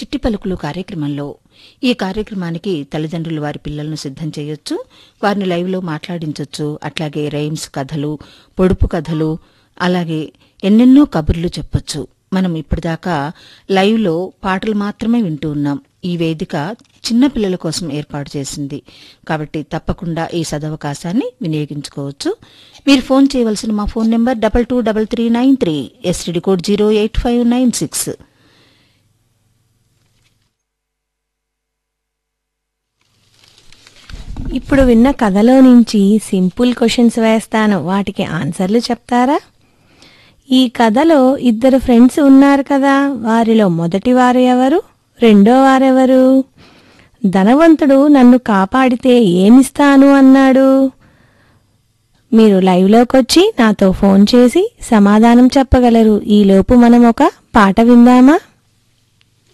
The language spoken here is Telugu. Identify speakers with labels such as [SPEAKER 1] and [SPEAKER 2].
[SPEAKER 1] చిట్టి పలుకులు కార్యక్రమంలో ఈ కార్యక్రమానికి తల్లిదండ్రులు వారి పిల్లలను సిద్ధం చేయొచ్చు వారిని లైవ్లో మాట్లాడించొచ్చు అట్లాగే రైమ్స్ కథలు పొడుపు కథలు అలాగే ఎన్నెన్నో కబుర్లు చెప్పొచ్చు మనం ఇప్పటిదాకా లైవ్లో పాటలు మాత్రమే వింటూ ఉన్నాం ఈ వేదిక చిన్న పిల్లల కోసం ఏర్పాటు చేసింది కాబట్టి తప్పకుండా ఈ సదవకాశాన్ని వినియోగించుకోవచ్చు మీరు ఫోన్ చేయవలసిన మా phone number double two double three nine three STD code zero eight five nine six
[SPEAKER 2] ఇప్పుడు విన్న కథలో నుంచి సింపుల్ క్వశ్చన్స్ వేస్తాను వాటికి ఆన్సర్లు చెప్తారా ఈ కథలో ఇద్దరు ఫ్రెండ్స్ ఉన్నారు కదా వారిలో మొదటి వారు ఎవరు రెండో వారెవరు ధనవంతుడు నన్ను కాపాడితే ఏమిస్తాను అన్నాడు మీరు లైవ్లోకి వచ్చి నాతో ఫోన్ చేసి సమాధానం చెప్పగలరు ఈలోపు మనం ఒక పాట విందామా